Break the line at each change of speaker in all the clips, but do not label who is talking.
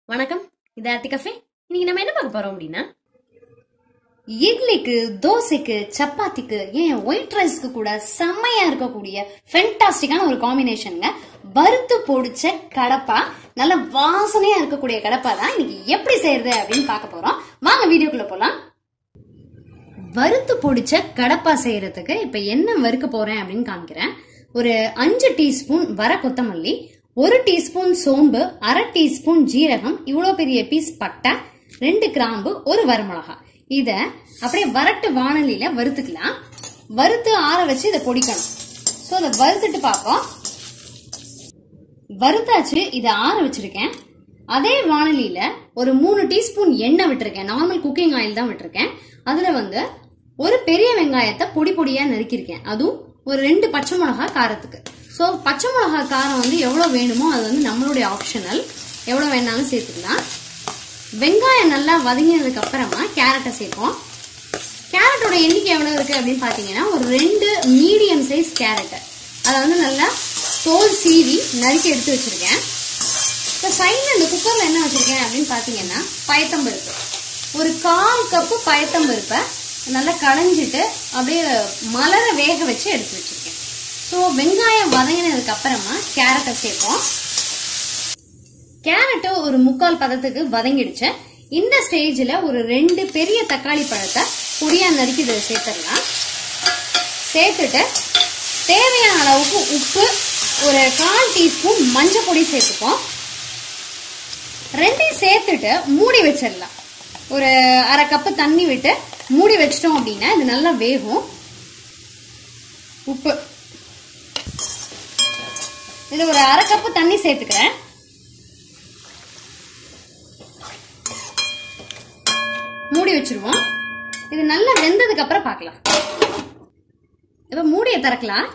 வணக்கம் இது ஆர்த்தி கஃபே இன்னைக்கு நம்ம என்ன பார்க்க போறோம் அப்படின்னா
இட்லிக்கு தோசைக்கு சப்பாத்திக்கு ஏன் ஒயிட் ரைஸ்க்கு கூட செம்மையா இருக்கக்கூடிய ஃபென்டாஸ்டிக்கான ஒரு காம்பினேஷனுங்க வறுத்து பொடிச்ச கடப்பா நல்ல வாசனையா இருக்கக்கூடிய கடப்பா தான் இன்னைக்கு எப்படி செய்யறது அப்படின்னு பார்க்க போறோம் வாங்க வீடியோக்குள்ள போலாம் வறுத்து பொடிச்ச கடப்பா செய்யறதுக்கு இப்ப என்ன வறுக்க போறேன் அப்படின்னு காமிக்கிறேன் ஒரு அஞ்சு டீஸ்பூன் வர கொத்தமல்லி ஒரு டீஸ்பூன் சோம்பு அரை டீஸ்பூன் ஜீரகம் இவ்வளோ பெரிய பீஸ் பட்டை ரெண்டு கிராம்பு ஒரு வரமிளகா இத அப்படியே வரட்டு வானலியில வறுத்துக்கலாம் வறுத்து ஆற வச்சு இதை பொடிக்கணும் ஸோ அதை வறுத்துட்டு பார்ப்போம் வறுத்தாச்சு இதை ஆற வச்சிருக்கேன் அதே வானலியில ஒரு மூணு டீஸ்பூன் எண்ணெய் விட்டுருக்கேன் நார்மல் குக்கிங் ஆயில் தான் விட்டுருக்கேன் அதுல வந்து ஒரு பெரிய வெங்காயத்தை பொடி பொடியா நறுக்கியிருக்கேன் அதுவும் ஒரு ரெண்டு பச்சை மிளகா காரத்துக்கு ஸோ பச்சை மிளகா காரம் வந்து எவ்வளோ வேணுமோ அது வந்து நம்மளுடைய ஆப்ஷனல் எவ்வளோ வேணாலும் சேர்த்துக்கலாம் வெங்காயம் நல்லா வதங்கினதுக்கு அப்புறமா கேரட்டை சேர்ப்போம் கேரட்டோட எண்ணிக்கை எவ்வளோ இருக்கு அப்படின்னு பார்த்தீங்கன்னா ஒரு ரெண்டு மீடியம் சைஸ் கேரட் அதை வந்து நல்லா தோல் சீவி நறுக்கி எடுத்து வச்சிருக்கேன் இப்போ சைடில் இந்த குக்கரில் என்ன வச்சிருக்கேன் அப்படின்னு பார்த்தீங்கன்னா பயத்தம்பருப்பு ஒரு கால் கப்பு பயத்தம்பருப்பை நல்லா களைஞ்சிட்டு அப்படியே மலர வேக வச்சு எடுத்து வச்சிருக்கேன் ஸோ வெங்காயம் வதங்கினதுக்கு அப்புறமா கேரட்டை சேர்ப்போம் கேரட்டு ஒரு முக்கால் பதத்துக்கு வதங்கிடுச்சு இந்த ஸ்டேஜில் ஒரு ரெண்டு பெரிய தக்காளி பழத்தை பொடியா நறுக்கி இதை சேர்த்துடலாம் சேர்த்துட்டு தேவையான அளவுக்கு உப்பு ஒரு கால் டீஸ்பூன் மஞ்சள் பொடி சேர்த்துப்போம் ரெண்டையும் சேர்த்துட்டு மூடி வச்சிடலாம் ஒரு அரை கப்பு தண்ணி விட்டு மூடி வச்சிட்டோம் அப்படின்னா இது நல்லா வேகும் உப்பு இது ஒரு அரை கப்பு தண்ணி சேர்த்துக்கிறேன் மூடி வச்சிருவோம் இது நல்லா வெந்ததுக்கு அப்புறம் பார்க்கலாம் இப்ப மூடியை திறக்கலாம்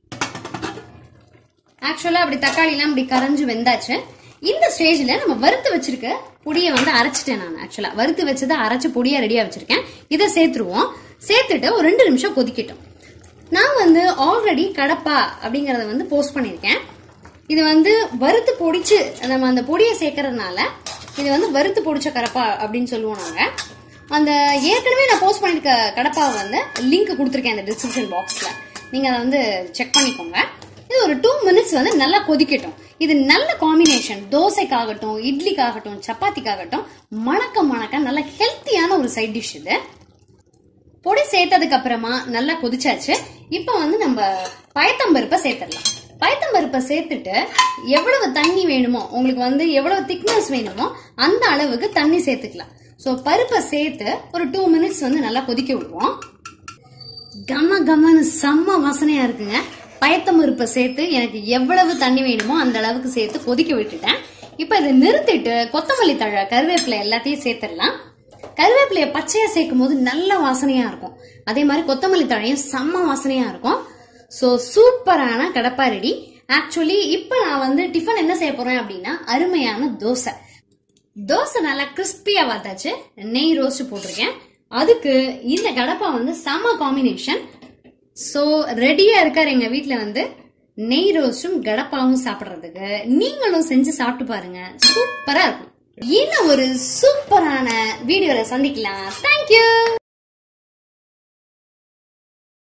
ஆக்சுவலா அப்படி தக்காளி எல்லாம் அப்படி கரைஞ்சு வெந்தாச்சு இந்த ஸ்டேஜ்ல நம்ம வறுத்து வச்சிருக்க பொடியை வந்து அரைச்சிட்டேன் நான் ஆக்சுவலா வறுத்து வச்சதை அரைச்சு பொடியா ரெடியா வச்சிருக்கேன் இதை சேர்த்துருவோம் சேர்த்துட்டு ஒரு ரெண்டு நிமிஷம் கொதிக்கட்டும் நான் வந்து ஆல்ரெடி கடப்பா அப்படிங்கறத வந்து போஸ்ட் பண்ணியிருக்கேன் இது வந்து வறுத்து பொடிச்சு நம்ம அந்த பொடியை சேர்க்கறதுனால இது வந்து வறுத்து பொடிச்ச கடப்பா அப்படின்னு சொல்லுவோம் நாங்க அந்த ஏற்கனவே நான் போஸ்ட் பண்ணிருக்க கடப்பாவை வந்து லிங்க் கொடுத்துருக்கேன் அந்த டிஸ்கிரிப்ஷன் பாக்ஸ்ல நீங்க அதை வந்து செக் பண்ணிக்கோங்க இது ஒரு டூ மினிட்ஸ் வந்து நல்லா கொதிக்கட்டும் இது நல்ல காம்பினேஷன் தோசைக்காகட்டும் இட்லிக்காகட்டும் சப்பாத்திக்காகட்டும் மணக்க மணக்க நல்ல ஹெல்த்தியான ஒரு சைட் டிஷ் இது பொடி சேர்த்ததுக்கு அப்புறமா நல்லா கொதிச்சாச்சு இப்போ வந்து நம்ம பயத்தம்பருப்பை சேர்த்துடலாம் பயத்தம்பருப்பை சேர்த்துட்டு எவ்வளவு தண்ணி வேணுமோ உங்களுக்கு வந்து எவ்வளவு திக்னஸ் வேணுமோ அந்த அளவுக்கு தண்ணி சேர்த்துக்கலாம் ஸோ பருப்பை சேர்த்து ஒரு டூ மினிட்ஸ் வந்து நல்லா கொதிக்க விடுவோம் கம கமன்னு செம்ம வாசனையா இருக்குங்க பயத்தம்பருப்பை சேர்த்து எனக்கு எவ்வளவு தண்ணி வேணுமோ அந்த அளவுக்கு சேர்த்து கொதிக்க விட்டுட்டேன் இப்போ இதை நிறுத்திட்டு கொத்தமல்லி தழை கருவேப்பிலை எல்லாத்தையும் சேர்த்துடலாம் கருவேப்பிலைய பச்சையா சேர்க்கும் போது நல்ல வாசனையா இருக்கும் அதே மாதிரி கொத்தமல்லி தழையும் செம்ம வாசனையா இருக்கும் ஸோ சூப்பரான கடப்பா ரெடி ஆக்சுவலி இப்போ நான் வந்து டிஃபன் என்ன செய்ய போறேன் அப்படின்னா அருமையான தோசை தோசை நல்லா கிறிஸ்பியா பார்த்தாச்சு நெய் ரோஸ்ட் போட்டிருக்கேன் அதுக்கு இந்த கடப்பா வந்து செம்ம காம்பினேஷன் ஸோ ரெடியா இருக்காரு எங்க வீட்ல வந்து நெய் ரோஸ்டும் கடப்பாவும் சாப்பிடுறதுக்கு நீங்களும் செஞ்சு சாப்பிட்டு பாருங்க சூப்பரா இருக்கும் இன்னும் ஒரு சூப்பரான வீடியோல சந்திக்கலாம் தேங்க்யூ